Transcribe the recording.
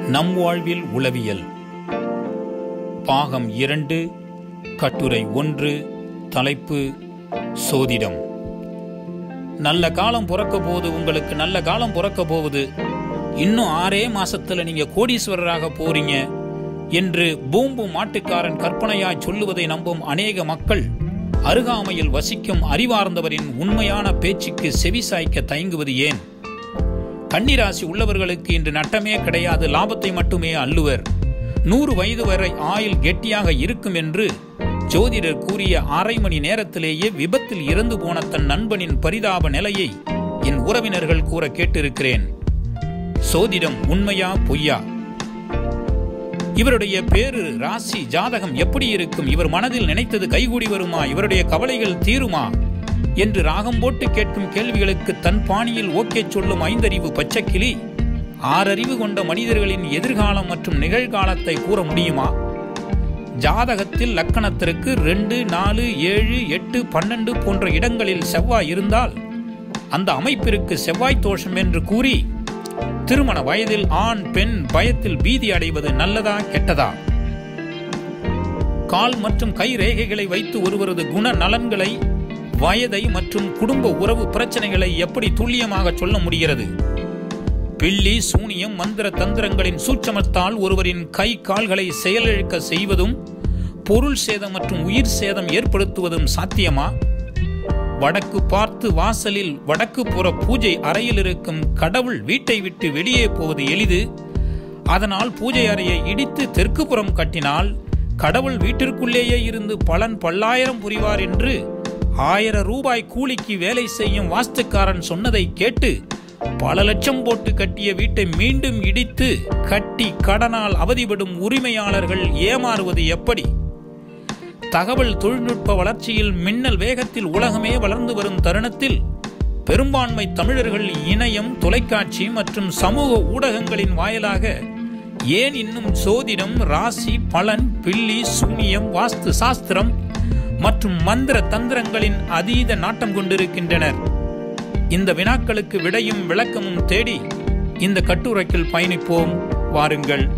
நம் வாழ்வில் உளவியல் பாகம் இரண்டு கட்டுரை ஒன்று தலைப்பு சோதிடம் நல்ல காலம் பிறக்க போகுது உங்களுக்கு நல்ல காலம் பிறக்க போகுது இன்னும் ஆறே மாசத்துல நீங்க கோடீஸ்வரராக போறீங்க என்று பூம்பு மாட்டுக்காரன் கற்பனையாய் சொல்லுவதை நம்பும் அநேக மக்கள் அருகாமையில் வசிக்கும் அறிவார்ந்தவரின் உண்மையான பேச்சுக்கு செவிசாய்க்க தயங்குவது ஏன் கன்னிராசி உள்ளவர்களுக்கு இன்று நட்டமே கிடையாது லாபத்தை மட்டுமே அள்ளுவர் நூறு வயது வரை ஆயுள் கெட்டியாக இருக்கும் என்று ஜோதிடர் கூறிய அரை மணி நேரத்திலேயே விபத்தில் இறந்து போன தன் நண்பனின் பரிதாப நிலையை என் உறவினர்கள் கூற கேட்டிருக்கிறேன் சோதிடம் உண்மையா பொய்யா இவருடைய பேரு ராசி ஜாதகம் எப்படி இருக்கும் இவர் மனதில் நினைத்தது கைகூடி வருமா இவருடைய கவலைகள் தீருமா என்று ராகம் போட்டு கேட்கும் கேள்விகளுக்கு தன் பாணியில் ஓகே சொல்லும் ஐந்தறிவு பச்சைக்கிளி ஆறறிவு கொண்ட மனிதர்களின் எதிர்காலம் மற்றும் நிகழ்காலத்தை கூற முடியுமா ஜாதகத்தில் லக்கணத்திற்கு ரெண்டு நாலு ஏழு எட்டு பன்னெண்டு போன்ற இடங்களில் செவ்வாய் இருந்தால் அந்த அமைப்பிற்கு செவ்வாய் தோஷம் என்று கூறி திருமண வயதில் ஆண் பெண் பயத்தில் பீதி அடைவது நல்லதா கெட்டதா கால் மற்றும் கை ரேகைகளை வைத்து ஒருவரது குண நலன்களை வயதை மற்றும் குடும்ப உறவு பிரச்சனைகளை எப்படி துல்லியமாக சொல்ல முடிகிறது பில்லி சூனியம் மந்திர தந்திரங்களின் சூட்சமத்தால் ஒருவரின் கை கால்களை செயலிழக்க செய்வதும் பொருள் சேதம் மற்றும் உயிர் சேதம் ஏற்படுத்துவதும் சாத்தியமா வடக்கு பார்த்து வாசலில் வடக்கு புற பூஜை அறையில் இருக்கும் கடவுள் வீட்டை விட்டு வெளியே போவது எளிது அதனால் பூஜை அறையை இடித்து தெற்கு புறம் கட்டினால் கடவுள் வீட்டிற்குள்ளேயே இருந்து பலன் பல்லாயிரம் புரிவார் என்று ஆயிரம் ரூபாய் கூலிக்கு வேலை செய்யும் வாஸ்துக்காரன் சொன்னதை கேட்டு பல லட்சம் போட்டு கட்டிய வீட்டை மீண்டும் இடித்து கட்டி கடனால் அவதிப்படும் உரிமையாளர்கள் ஏமாறுவது எப்படி தகவல் தொழில்நுட்ப வளர்ச்சியில் மின்னல் வேகத்தில் உலகமே வளர்ந்து வரும் தருணத்தில் பெரும்பான்மை தமிழர்கள் இணையம் தொலைக்காட்சி மற்றும் சமூக ஊடகங்களின் வாயிலாக ஏன் இன்னும் சோதிடம் ராசி பலன் பில்லி சூனியம் வாஸ்து சாஸ்திரம் மற்றும் மந்திர தந்திரங்களின் அதீத நாட்டம் கொண்டிருக்கின்றனர் இந்த வினாக்களுக்கு விடையும் விளக்கமும் தேடி இந்த கட்டுரைக்கில் பயணிப்போம் வாருங்கள்